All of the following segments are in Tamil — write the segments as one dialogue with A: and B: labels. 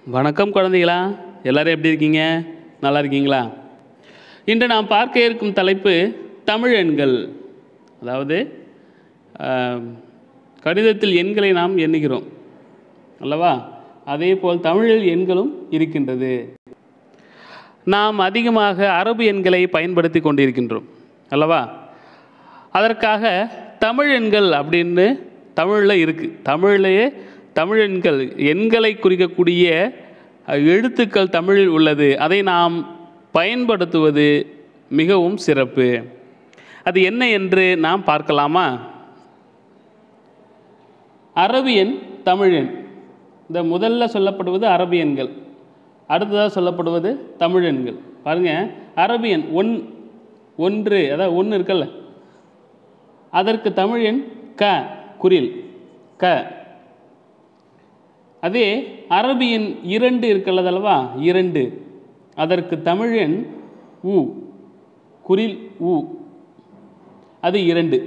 A: வணக்கம் குழந்தைகளா எல்லாரும் எப்படி இருக்கீங்க நல்லா இருக்கீங்களா இன்று நாம் பார்க்க இருக்கும் தலைப்பு தமிழ் எண்கள் அதாவது ஆம், கணிதத்தில் எண்களை நாம் எண்ணுகிறோம் அல்லவா அதே போல் தமிழில் எண்களும் இருக்கின்றது நாம் அதிகமாக அரபு எண்களை பயன்படுத்தி கொண்டிருக்கின்றோம் அல்லவா அதற்காக தமிழ் எண்கள் அப்படின்னு தமிழில் இருக்குது தமிழ்லேயே தமிழ் எண்கள் எண்களை குறிக்கக்கூடிய அஹ், எழுத்துக்கள் தமிழில் உள்ளது அதை நாம் பயன்படுத்துவது மிகவும் சிறப்பு அது என்ன என்று நாம் பார்க்கலாமா அரபு எண் தமிழ் எண் இந்த முதல்ல சொல்லப்படுவது அரபு எண்கள் அடுத்ததாக சொல்லப்படுவது தமிழ் எண்கள் பாருங்கள் அரபு எண் ஒன் ஒன்று அதாவது ஒன்று இருக்குல்ல அதற்கு தமிழ் எண் க குரில் க அதே அரபு எண் இரண்டு இருக்கிறது அல்லவா இரண்டு அதற்கு தமிழ் எண் உ குரில் உ அது இரண்டு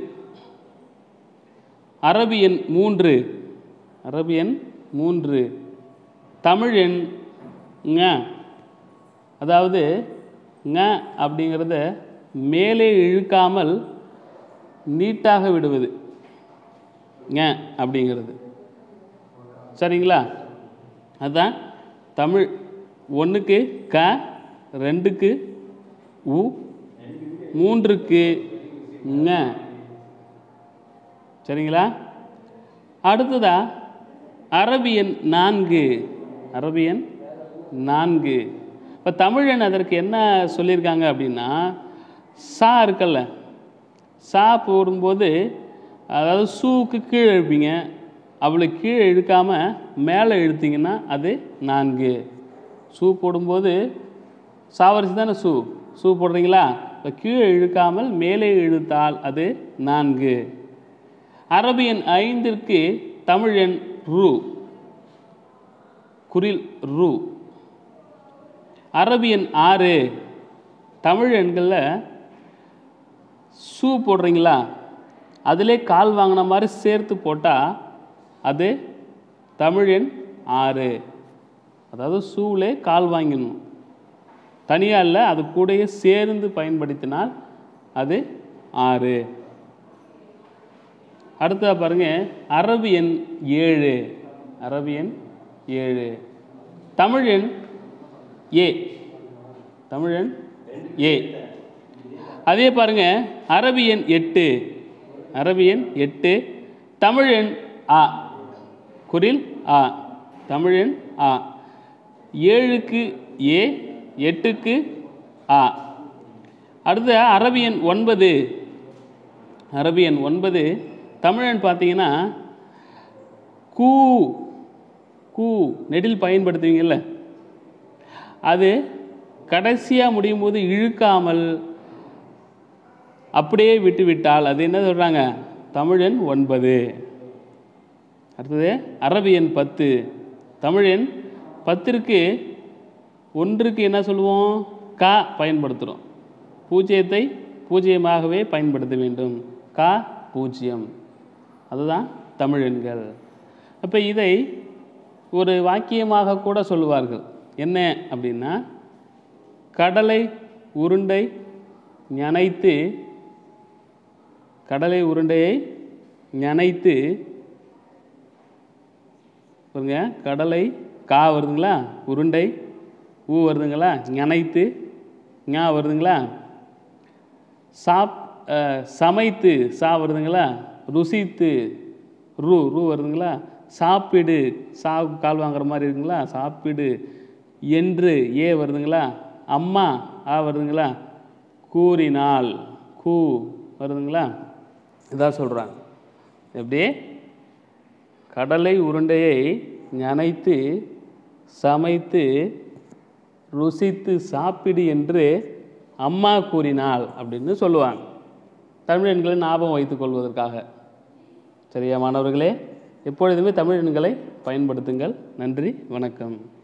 A: அரபு எண் மூன்று அரபு எண் மூன்று தமிழ் எண் ங அதாவது ங அப்படிங்கிறத மேலே இழுக்காமல் நீட்டாக விடுவது ஞ அப்படிங்கிறது சரிங்களா அதுதான் தமிழ் ஒன்றுக்கு க ரெண்டுக்கு உ மூன்றுக்கு ஞ சரிங்களா அடுத்ததா அரபியன் நான்கு அரபியன் நான்கு இப்போ தமிழன் அதற்கு என்ன சொல்லியிருக்காங்க அப்படின்னா சா இருக்கல்ல சா போடும்போது அதாவது சூக்கு கீழே இழுப்பீங்க அவளை கீழே இழுக்காமல் மேலே இழுத்தீங்கன்னா அது நான்கு சூ போடும்போது சாவரிச்சு தானே சூ சூ போடுறீங்களா இப்போ கீழே இழுக்காமல் மேலே இழுத்தால் அது நான்கு அரபு எண் ஐந்திற்கு தமிழ் எண் ரூ குரில் ரூ அரபு எண் ஆறு தமிழ் எண்களில் ஷூ போடுறீங்களா அதிலே கால் வாங்கின மாதிரி சேர்த்து போட்டால் அது தமிழ் எண் ஆறு அதாவது ஷூவிலே கால் வாங்கிடணும் தனியாக இல்லை அது கூடயே சேர்ந்து பயன்படுத்தினால் அது ஆறு அடுத்ததாக பாருங்க அரபு எண் ஏழு அரபு எண் ஏழு தமிழ் எண் ஏ தமிழ் எண் ஏ அதே பாருங்க அரபு எண் எட்டு அரபு எண் எட்டு தமிழ் எண் ஆ குரில் ஆ தமிழ் எண் ஆ ஏழுக்கு ஏ எட்டுக்கு ஆ அடுத்த அரபியன் ஒன்பது அரபியன் ஒன்பது தமிழன் பார்த்தீங்கன்னா கூ கூ நெடில் பயன்படுத்துவீங்கல்ல அது கடைசியாக முடியும் போது இழுக்காமல் அப்படியே விட்டு விட்டால் அது என்ன சொல்கிறாங்க தமிழன் ஒன்பது அடுத்தது அரபியன் பத்து தமிழன் பத்திற்கு ஒன்றுக்கு என்ன சொல்லுவோம் கா பயன்படுத்துகிறோம் பூஜ்ஜியத்தை பூஜ்ஜியமாகவே பயன்படுத்த வேண்டும் கா பூஜ்ஜியம் அதுதான் தமிழ் எண்கள் அப்போ இதை ஒரு வாக்கியமாக கூட சொல்லுவார்கள் என்ன அப்படின்னா கடலை உருண்டை ஞனைத்து கடலை உருண்டையை ஞனைத்து பாருங்க கடலை கா வருதுங்களா உருண்டை ஊ வருதுங்களா ஞனைத்து ஞா வருதுங்களா சாப் அஹ், சமைத்து சா வருதுங்களா ருசித்து ரூ ரூ வருதுங்களா சாப்பிடு சா கால் வாங்குற மாதிரி இருக்குங்களா சாப்பிடு என்று ஏ வருதுங்களா அம்மா ஆ வருதுங்களா கூறினால் கூ வருதுங்களா இதான் சொல்கிறாங்க எப்படி கடலை உருண்டையை நனைத்து சமைத்து ருசித்து சாப்பிடு என்று அம்மா கூறினாள் அப்படின்னு சொல்லுவாங்க தமிழ் எண்களை ஞாபகம் வைத்துக் கொள்வதற்காக சரியா மாணவர்களே எப்பொழுதுமே தமிழ் எண்களை பயன்படுத்துங்கள் நன்றி வணக்கம்